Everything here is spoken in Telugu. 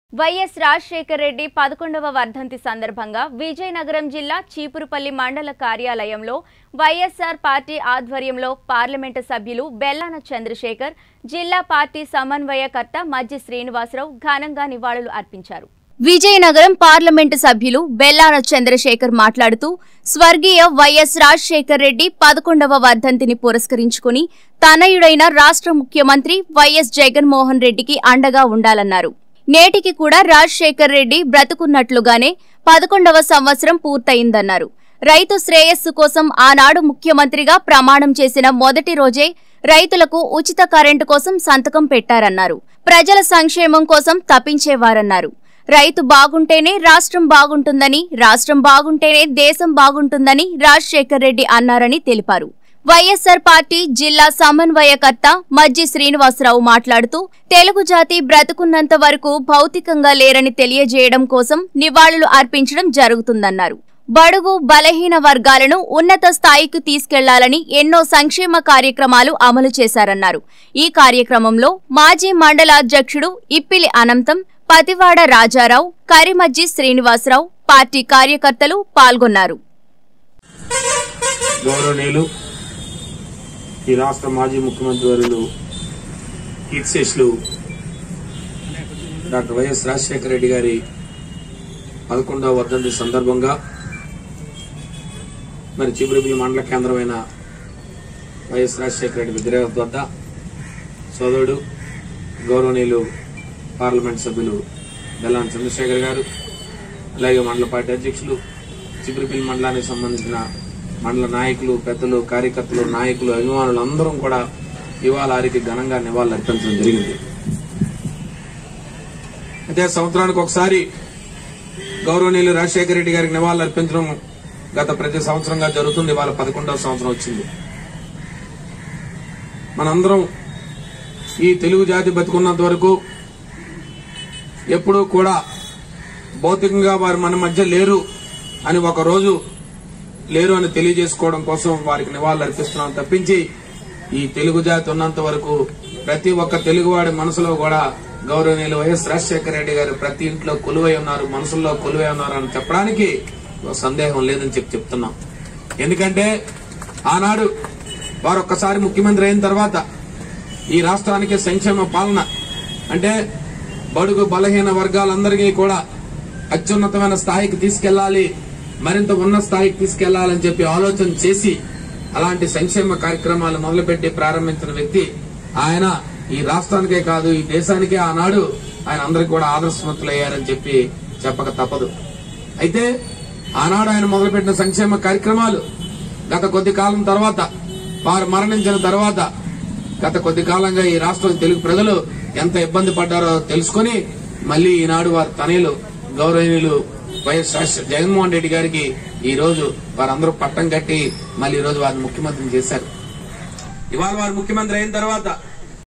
వైఎస్ రాజశేఖర రెడ్డి పదకొండవ వర్ధంతి సందర్భంగా విజయనగరం జిల్లా చీపురుపల్లి మండల కార్యాలయంలో వైఎస్ఆర్ పార్టీ ఆధ్వర్యంలో పార్లమెంటు సభ్యులు బెల్లాన చంద్రశేఖర్ జిల్లా పార్టీ సమన్వయకర్త మజ్జి శ్రీనివాసరావు ఘనంగా నివాళులు అర్పించారు విజయనగరం పార్లమెంటు సభ్యులు బెల్లాన చంద్రశేఖర్ మాట్లాడుతూ స్వర్గీయ వైఎస్ రాజశేఖర్ రెడ్డి పదకొండవ వర్ధంతిని పురస్కరించుకుని తనయుడైన రాష్ట్ర ముఖ్యమంత్రి వైఎస్ జగన్మోహన్ రెడ్డికి అండగా ఉండాలన్నారు నేటికి కూడా రాజశేఖర్ రెడ్డి బ్రతుకున్నట్లుగానే పదకొండవ సంవత్సరం పూర్తయిందన్నారు రైతు శ్రేయస్సు కోసం ఆనాడు ముఖ్యమంత్రిగా ప్రమాణం చేసిన మొదటి రోజే రైతులకు ఉచిత కరెంటు కోసం సంతకం పెట్టారన్నారు ప్రజల సంక్షేమం కోసం తప్పించేవారన్నారు రైతు బాగుంటేనే రాష్ట్రం బాగుంటుందని రాష్ట్రం బాగుంటేనే దేశం బాగుంటుందని రాజశేఖర్ రెడ్డి అన్నారని తెలిపారు వైఎస్సార్ పార్టీ జిల్లా సమన్వయకర్త మజ్జి శ్రీనివాసరావు మాట్లాడుతూ తెలుగు జాతి బ్రతుకున్నంత వరకు భౌతికంగా లేరని తెలియజేయడం కోసం నివాళులు అర్పించడం జరుగుతుందన్నారు బడుగు బలహీన వర్గాలను ఉన్నత స్థాయికి తీసుకెళ్లాలని ఎన్నో సంక్షేమ కార్యక్రమాలు అమలు చేశారన్నారు ఈ కార్యక్రమంలో మాజీ మండల అధ్యక్షుడు ఇప్పిలి అనంతం పతివాడ రాజారావు కరిమజ్జి శ్రీనివాసరావు పార్టీ కార్యకర్తలు పాల్గొన్నారు గౌరవనీయులు ఈ రాష్ట్ర మాజీ ముఖ్యమంత్రి వర్యులు కీర్తిశేషులు డాక్టర్ వైఎస్ రాజశేఖర రెడ్డి గారి పదకొండవ వర్ధంతి సందర్భంగా మరి చిబురుబిల్లి మండల కేంద్రమైన వైఎస్ రాజశేఖర రెడ్డి విగ్రహం వద్ద సోదరుడు గౌరవనీయులు పార్లమెంట్ సభ్యులు బెల్లాన్ చంద్రశేఖర్ గారు అలాగే మండల పార్టీ అధ్యక్షులు చిగురుపల్లి మండలానికి సంబంధించిన మండల నాయకులు పెద్దలు కార్యకర్తలు నాయకులు అభిమానులు అందరం కూడా ఇవాళ వారికి ఘనంగా నివాళులు అర్పించడం జరిగింది అయితే సంవత్సరానికి ఒకసారి గౌరవనీయులు రాజశేఖర రెడ్డి గారికి నివాళులు అర్పించడం గత ప్రతి సంవత్సరంగా జరుగుతుంది ఇవాళ పదకొండవ సంవత్సరం వచ్చింది మనందరం ఈ తెలుగు జాతి బతుకున్నంత వరకు ఎప్పుడూ కూడా భౌతికంగా వారు మన మధ్య లేరు అని ఒక రోజు లేరు అని తెలియజేసుకోవడం కోసం వారికి నివాళులు అర్పిస్తున్నాం తప్పించి ఈ తెలుగు జాతి ఉన్నంత వరకు ప్రతి ఒక్క తెలుగువాడి మనసులో కూడా గౌరవనీయులు వైఎస్ రాజశేఖర రెడ్డి గారు ప్రతి ఇంట్లో కొలువై ఉన్నారు మనసుల్లో కొలువై ఉన్నారు అని చెప్పడానికి ఓ సందేహం లేదని చెప్పి చెప్తున్నాం ఎందుకంటే ఆనాడు వారు ఒక్కసారి ముఖ్యమంత్రి అయిన తర్వాత ఈ రాష్ట్రానికి సంక్షేమ పాలన అంటే బడుగు బలహీన వర్గాలందరికీ కూడా అత్యున్నతమైన స్థాయికి తీసుకెళ్లాలి మరింత ఉన్నత స్థాయికి తీసుకెళ్లాలని చెప్పి ఆలోచన చేసి అలాంటి సంక్షేమ కార్యక్రమాలు మొదలుపెట్టి ప్రారంభించిన వ్యక్తి ఆయన ఈ రాష్ట్రానికే కాదు ఈ దేశానికే ఆనాడు ఆయన అందరికి కూడా ఆదర్శవంతులయ్యారని చెప్పి చెప్పక తప్పదు అయితే ఆనాడు ఆయన మొదలుపెట్టిన సంక్షేమ కార్యక్రమాలు గత కొద్ది కాలం తర్వాత వారు మరణించిన తర్వాత గత కొద్ది కాలంగా ఈ రాష్ట్రం తెలుగు ప్రజలు ఎంత ఇబ్బంది పడ్డారో తెలుసుకొని మళ్లీ ఈనాడు వారి తనయులు గౌరవనీయులు వైఎస్ రాజ- జగన్మోహన్ రెడ్డి గారికి ఈ రోజు వారందరూ పట్టం కట్టి మళ్ళీ ఈ రోజు వారిని ముఖ్యమంత్రిని చేశారు ఇవాళ వారు ముఖ్యమంత్రి అయిన తర్వాత